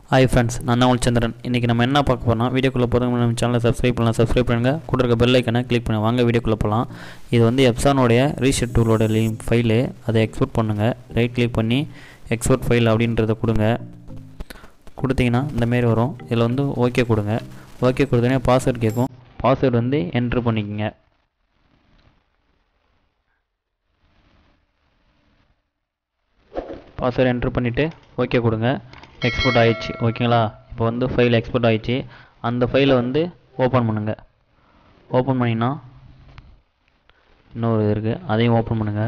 hi friends நான் தான் உங்கள் சந்திரன் இன்றைக்கி நம்ம என்ன பார்க்க போகிறோம் வீடியோக்குள்ளே போகிறதுக்கு நம்ம சேனலை சப்ஸ்கிரைப் பண்ணலாம் சப்ஸ்கிரைப் பண்ணுங்கள் கூட இருக்க பெல் ஐக்கனை கிளிக் பண்ணுங்கள் வாங்க வீடியோக்குள்ளே போகலாம் இது வந்து எப்சானோடைய ரீசெட் டூலோட லிங்க் ஃபைலு அதை எக்ஸ்போர்ட் பண்ணுங்கள் ரைட் கிளிக் பண்ணி எக்ஸ்போர்ட் ஃபைல் அப்படின்றத கொடுங்க கொடுத்தீங்கன்னா இந்தமாரி வரும் இதில் வந்து ஓகே கொடுங்க ஓகே கொடுத்தோன்னே பாஸ்வேர்டு கேட்கும் பாஸ்வேர்டு வந்து என்ட்ரு பண்ணிக்கோங்க பாஸ்வேர்டு என்ட்ரு பண்ணிவிட்டு ஓகே கொடுங்க எக்ஸ்போர்ட் ஆயிடுச்சு ஓகேங்களா இப்போ வந்து ஃபைல் எக்ஸ்போர்ட் ஆயிடுச்சு அந்த ஃபைலை வந்து ஓப்பன் பண்ணுங்கள் ஓப்பன் பண்ணிங்கன்னா இன்னொரு இது இருக்குது அதையும் ஓப்பன் பண்ணுங்கள்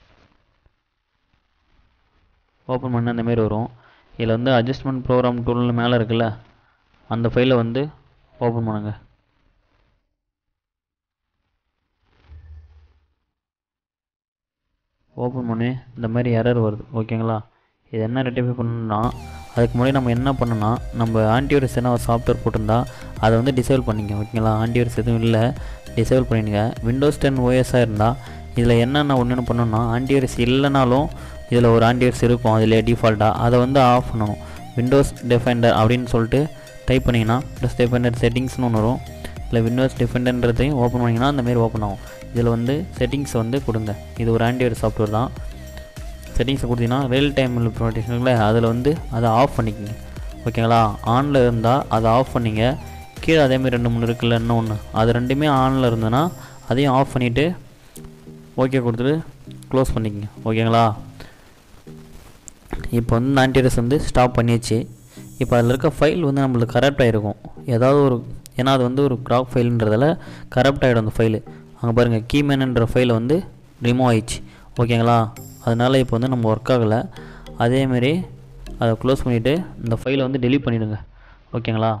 ஓப்பன் பண்ண இந்த மாதிரி வரும் இதில் வந்து அட்ஜஸ்ட்மெண்ட் ப்ரோக்ராம் டூல்னு மேலே இருக்குல்ல அந்த ஃபைலை வந்து ஓப்பன் பண்ணுங்கள் ஓப்பன் பண்ணி இந்த மாதிரி எரர் வருது ஓகேங்களா இது என்ன ரெட்டிஃபை பண்ணணும்னா அதுக்கு முன்னாடி நம்ம என்ன பண்ணணும்னா நம்ம ஆன்டிவைரஸ் என்ன ஒரு சாஃப்ட்வேர் போட்டிருந்தா அதை வந்து டிசேபிள் பண்ணிங்க ஓகேங்களா ஆன்டிவைரஸ் எதுவும் இல்லை டிசேபிள் பண்ணிடுங்க விண்டோஸ் டென் ஓஎஸ்ஸாக இருந்தால் இதில் என்னென்ன ஒன்று பண்ணணும்னா ஆன்டிவைரஸ் இல்லைனாலும் இதில் ஒரு ஆன்டிவைரஸ் இருக்கும் அதில் டிஃபால்ட்டாக அதை வந்து ஆஃப் பண்ணணும் விண்டோஸ் டிஃபெண்டர் அப்படின்னு சொல்லிட்டு டைப் பண்ணிங்கன்னா ப்ளஸ் டிஃபெண்டர் செட்டிங்ஸ்னு ஒன்று வரும் இல்லை விண்டோஸ் டிஃபெண்டர்ன்றதையும் ஓப்பன் பண்ணிங்கன்னா அந்தமாரி ஓப்பன் ஆகும் இதில் வந்து செட்டிங்ஸ் வந்து கொடுங்க இது ஒரு ஆன்டிவைரஸ் சாஃப்ட்வேர் தான் செட்டிங்ஸை கொடுத்தீங்கன்னா ரியல் டைம் ப்ரொடெக்ஷனில் அதில் வந்து அதை ஆஃப் பண்ணிக்கோங்க ஓகேங்களா ஆனில் இருந்தால் அதை ஆஃப் பண்ணிங்க கீழே அதேமாதிரி ரெண்டு மூணு இருக்குல்ல இன்னும் ஒன்று அது ரெண்டுமே ஆனில் இருந்ததுன்னா அதையும் ஆஃப் பண்ணிவிட்டு ஓகே கொடுத்துட்டு க்ளோஸ் பண்ணிக்கங்க ஓகேங்களா இப்போ வந்து இந்த ஆன்டிவைரஸ் வந்து ஸ்டாப் பண்ணியாச்சு இப்போ அதில் இருக்க ஃபைல் வந்து நம்மளுக்கு கரெக்ட் ஆகிருக்கும் ஏதாவது ஒரு ஏன்னா அது வந்து ஒரு கிராப் ஃபைலுன்றதால கரெக்ட் ஆகிடும் அந்த ஃபைலு அங்கே பாருங்கள் கீமேனுன்ற ஃபைலை வந்து ரிமூவ் ஆயிடுச்சு ஓகேங்களா அதனால் இப்போ வந்து நம்ம ஒர்க் ஆகலை அதேமாரி அதை க்ளோஸ் பண்ணிவிட்டு இந்த ஃபைலை வந்து டெலீட் பண்ணிவிடுங்க ஓகேங்களா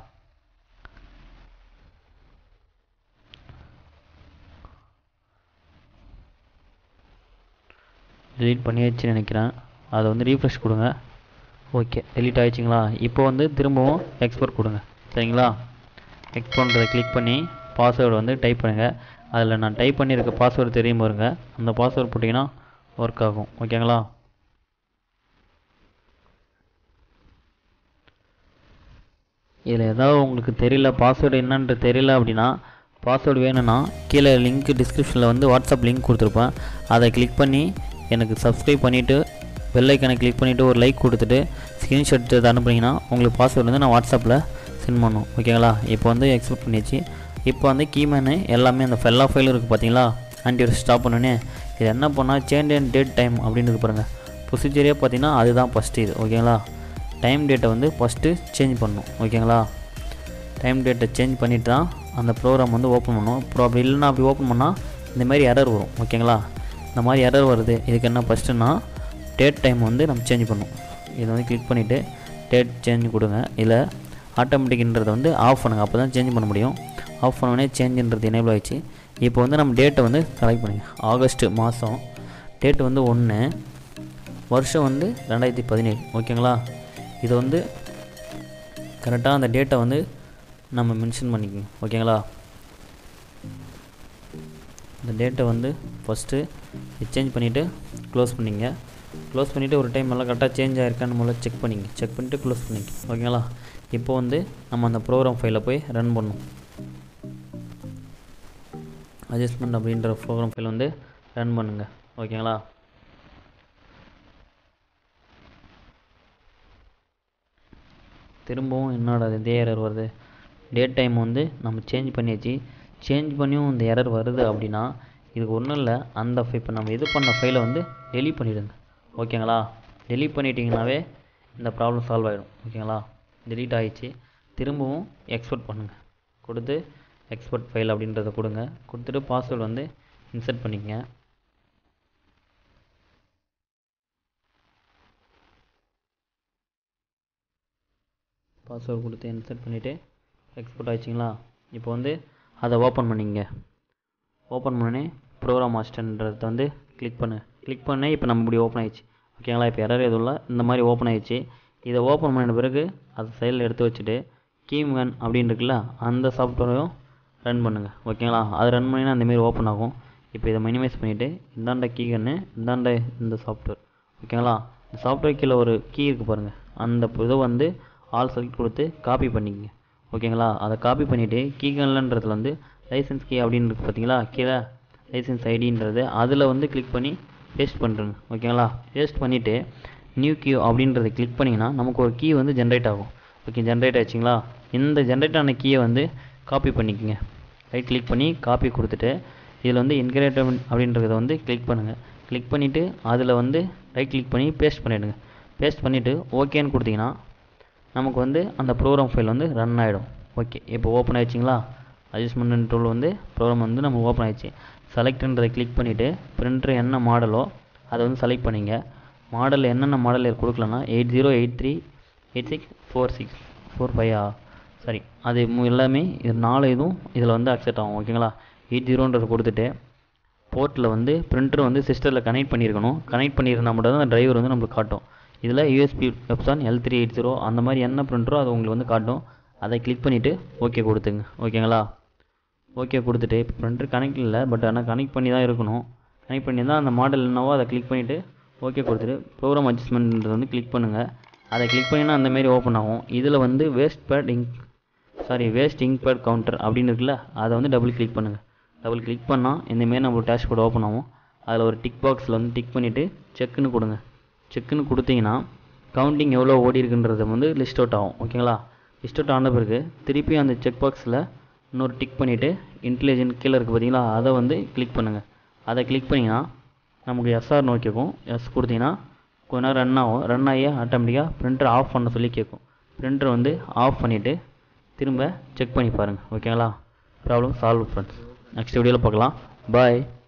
டெலீட் பண்ணியாச்சுன்னு நினைக்கிறேன் அதை வந்து ரீஃப்ரெஷ் கொடுங்க ஓகே டெலீட் ஆயிடுச்சுங்களா இப்போ வந்து திரும்பவும் எக்ஸ்போர்ட் கொடுங்க சரிங்களா எக்ஸ்போர்ட்ன்றதை கிளிக் பண்ணி பாஸ்வேர்டு வந்து டைப் பண்ணுங்கள் அதில் நான் டைப் பண்ணியிருக்க பாஸ்வேர்டு தெரியும் பாருங்க அந்த பாஸ்வேர்டு போட்டிங்கன்னா ஒர்க் ஆகும் ஓகேங்களா இதில் ஏதாவது உங்களுக்கு தெரியல பாஸ்வேர்டு என்னன்ட்டு தெரியல அப்படின்னா பாஸ்வேர்டு வேணும்னா கீழே லிங்க் டிஸ்கிரிப்ஷனில் வந்து வாட்ஸ்அப் லிங்க் கொடுத்துருப்பேன் அதை கிளிக் பண்ணி எனக்கு சப்ஸ்கிரைப் பண்ணிவிட்டு பெல்லைக்கனை கிளிக் பண்ணிவிட்டு ஒரு லைக் கொடுத்துட்டு ஸ்க்ரீன்ஷாட் எடுத்து அனுப்புனீங்கன்னா உங்களுக்கு பாஸ்வேர்டு வந்து நான் வாட்ஸ்அப்பில் சென்ட் பண்ணும் ஓகேங்களா இப்போ வந்து எக்ஸ்பெக்ட் பண்ணியாச்சு இப்போ வந்து கீமேனு எல்லாமே அந்த ஃபெல்லா ஃபைல் இருக்குது பார்த்தீங்களா ஆன்டிவைரஸ் ஸ்டாப் பண்ணோன்னே இது என்ன பண்ணால் சேஞ்ச் அண்ட் டேட் டைம் அப்படின்றது பாருங்கள் ப்ரொசீஜரே பார்த்தீங்கன்னா அதுதான் ஃபஸ்ட்டு இது ஓகேங்களா டைம் டேட்டை வந்து ஃபஸ்ட்டு சேஞ்ச் பண்ணணும் ஓகேங்களா டைம் டேட்டை சேஞ்ச் பண்ணிவிட்டு தான் அந்த ப்ரோக்ராம் வந்து ஓப்பன் பண்ணணும் அப்புறம் அப்படி இல்லைன்னா அப்படி ஓப்பன் பண்ணால் இந்த மாதிரி எரர் வரும் ஓகேங்களா இந்த மாதிரி எரர் வருது இதுக்கு என்ன ஃபஸ்ட்டுன்னா டேட் டைம் வந்து நம்ம சேஞ்ச் பண்ணணும் இதை வந்து கிளிக் பண்ணிவிட்டு டேட் சேஞ்ச் கொடுங்க இல்லை ஆட்டோமேட்டிக்ன்றதை வந்து ஆஃப் பண்ணுங்கள் அப்போ தான் சேஞ்ச் பண்ண முடியும் ஆஃப் பண்ணோடனே சேஞ்சுன்றது எனேபிள் ஆகிடுச்சு இப்போ வந்து நம்ம டேட்டை வந்து செலக்ட் பண்ணுங்க ஆகஸ்ட்டு மாதம் டேட்டு வந்து ஒன்று வருஷம் வந்து ரெண்டாயிரத்தி பதினேழு ஓகேங்களா இது வந்து கரெக்டாக அந்த டேட்டை வந்து நம்ம மென்ஷன் பண்ணிக்கோங்க ஓகேங்களா இந்த டேட்டை வந்து ஃபஸ்ட்டு சேஞ்ச் பண்ணிவிட்டு க்ளோஸ் பண்ணிங்க க்ளோஸ் பண்ணிவிட்டு ஒரு டைம் எல்லாம் கரெக்டாக சேஞ்ச் ஆகிருக்கான்னு முதல்ல செக் பண்ணிங்க செக் பண்ணிவிட்டு க்ளோஸ் பண்ணிங்க ஓகேங்களா இப்போ வந்து நம்ம அந்த ப்ரோக்ராம் ஃபைலை போய் ரன் பண்ணணும் அட்ஜஸ்ட்மெண்ட் அப்படின்ற ப்ரோக்ராம் ஃபைல் வந்து ரன் பண்ணுங்கள் ஓகேங்களா திரும்பவும் என்னோட இதே எரர் வருது டேட் டைம் வந்து நம்ம சேஞ்ச் பண்ணியாச்சு சேஞ்ச் பண்ணியும் இந்த எரர் வருது அப்படின்னா இதுக்கு ஒன்றும் இல்லை அந்த இப்போ நம்ம இது பண்ண ஃபைலை வந்து டெலீட் பண்ணிவிடுங்க ஓகேங்களா டெலீட் பண்ணிட்டீங்கனாவே இந்த ப்ராப்ளம் சால்வ் ஆகிடும் ஓகேங்களா டெலீட் ஆகிடுச்சு திரும்பவும் எக்ஸ்போர்ட் பண்ணுங்கள் கொடுத்து எக்ஸ்போர்ட் ஃபைல் அப்படின்றத கொடுங்க கொடுத்துட்டு பாஸ்வேர்டு வந்து இன்சர்ட் பண்ணிக்கங்க பாஸ்வேர்டு கொடுத்து இன்சர்ட் பண்ணிவிட்டு எக்ஸ்போர்ட் ஆயிடுச்சிங்களா இப்போ வந்து அதை ஓப்பன் பண்ணிங்க ஓப்பன் பண்ணி ப்ரோக்ராம் மாஸ்டர்ன்றதை வந்து கிளிக் பண்ணு கிளிக் பண்ணி இப்போ நம்ம இப்படி ஓப்பன் ஆயிடுச்சு ஓகேங்களா இப்போ எரர் எதுவும் இல்லை இந்த மாதிரி ஓப்பன் ஆயிடுச்சு இதை ஓப்பன் பண்ணின பிறகு அதை சைடில் எடுத்து வச்சுட்டு கீம்கன் அப்படின்னு இருக்குல்ல அந்த சாஃப்ட்வேரையும் ரன் பண்ணுங்கள் ஓகேங்களா அதை ரன் பண்ணினா அந்தமாரி ஓப்பன் ஆகும் இப்போ இதை மினிமைஸ் பண்ணிவிட்டு இந்தாண்ட கீ கன்று இந்தாண்ட இந்த சாஃப்ட்வேர் ஓகேங்களா இந்த சாஃப்ட்வேர் கீழே ஒரு கீ இருக்குது பாருங்கள் அந்த இதை வந்து ஆல் செலக்ட் கொடுத்து காப்பி பண்ணிக்கங்க ஓகேங்களா அதை காப்பி பண்ணிவிட்டு கீகன்லன்றதுல வந்து லைசன்ஸ் கீ அப்படின்னு இருக்கு பார்த்தீங்களா கீழே லைசன்ஸ் ஐடின்றது அதில் வந்து கிளிக் பண்ணி பேஸ்ட் பண்ணுறேங்க ஓகேங்களா பேஸ்ட் பண்ணிவிட்டு நியூ கியூ அப்படின்றத கிளிக் பண்ணிங்கன்னா நமக்கு ஒரு கீ வந்து ஜென்ரேட் ஆகும் ஓகே ஜென்ரேட் ஆச்சுங்களா இந்த ஜென்ரேட் ஆன கீயை வந்து காப்பி பண்ணிக்கங்க ரைட் கிளிக் பண்ணி காப்பி கொடுத்துட்டு இதில் வந்து இன்கிரேட்டமெண்ட் அப்படின்றத வந்து கிளிக் பண்ணுங்கள் கிளிக் பண்ணிவிட்டு அதில் வந்து ரைட் கிளிக் பண்ணி பேஸ்ட் பண்ணிவிடுங்க பேஸ்ட் பண்ணிவிட்டு ஓகேன்னு கொடுத்தீங்கன்னா நமக்கு வந்து அந்த ப்ரோக்ராம் ஃபைல் வந்து ரன் ஆகிடும் ஓகே இப்போ ஓப்பன் ஆயிடுச்சிங்களா அட்ஜஸ்ட்மெண்ட் டூல் வந்து ப்ரோக்ராம் வந்து நம்ம ஓப்பன் ஆயிடுச்சு செலக்ட்ன்றதை கிளிக் பண்ணிவிட்டு பிரிண்டர் என்ன மாடலோ அதை வந்து செலக்ட் பண்ணிங்க மாடல் என்னென்ன மாடல் கொடுக்கலன்னா eight zero eight three eight six four six four ஃபைவா சரி அது மு- எல்லாமே இது நாலு இதுவும் இதில் வந்து அக்செப்ட் ஆகும் ஓகேங்களா எயிட் ஜீரோன்றதை கொடுத்துட்டு போர்ட்டில் வந்து பிரிண்டர் வந்து சிஸ்டத்தில் கனெக்ட் பண்ணியிருக்கணும் கனெக்ட் பண்ணியிருந்தா மட்டும் தான் டிரைவர் வந்து நம்மளுக்கு காட்டும் இதில் USB Epson L three eight zero அந்த மாதிரி என்ன பிரிண்டரோ அது உங்களுக்கு வந்து காட்டும் அதை கிளிக் பண்ணிவிட்டு ஓகே கொடுத்துங்க ஓகேங்களா ஓகே கொடுத்துட்டு இப்போ பிரிண்டர் கனெக்ட் இல்லை பட் ஆனால் கனெக்ட் பண்ணி தான் இருக்கணும் கனெக்ட் பண்ணி தான் அந்த மாடல் என்னவோ அதை கிளிக் பண்ணிவிட்டு ஓகே கொடுத்துட்டு ப்ரோக்ராம் அட்ஜஸ்ட்மெண்ட்ன்றது வந்து கிளிக் பண்ணுங்கள் அதை கிளிக் பண்ணினா அந்த மாதிரி ஓப்பன் ஆகும் இதில் வந்து waste pad ink sorry waste ink pad counter அப்படின்னு இருக்குல்ல அதை வந்து டபுள் கிளிக் பண்ணுங்கள் டபுள் கிளிக் பண்ணால் இந்தமாரி நம்ம டேஷ்போர்ட் ஓப்பன் ஆகும் அதில் ஒரு டிக் பாக்ஸில் வந்து டிக் பண்ணிவிட்டு செக்குன்னு கொடுங்க செக்குன்னு கொடுத்தீங்கன்னா கவுண்டிங் எவ்வளோ ஓடி இருக்குன்றது வந்து லிஸ்ட் அவுட் ஆகும் ஓகேங்களா லிஸ்ட் அவுட் ஆன பிறகு திருப்பி அந்த செக் பாக்ஸில் இன்னொரு டிக் பண்ணிவிட்டு இன்டெலிஜென்ட் கீழே இருக்குது பார்த்தீங்களா அதை வந்து கிளிக் பண்ணுங்கள் அதை கிளிக் பண்ணிங்கன்னா நமக்கு எஸ்ஆர் நோக்கி கேட்கும் எஸ் கொடுத்தீங்கன்னா கொஞ்ச நேரம் ரன் ஆகும் ரன் ஆகி ஆட்டோமேட்டிக்காக பிரிண்டர் ஆஃப் பண்ண சொல்லி கேட்கும் பிரிண்டர் வந்து ஆஃப் பண்ணிவிட்டு திரும்ப செக் பண்ணி பாருங்கள் ஓகேங்களா ப்ராப்ளம் சால்வ் ஃப்ரெண்ட்ஸ் நெக்ஸ்ட் வீடியோவில் பார்க்கலாம் பாய்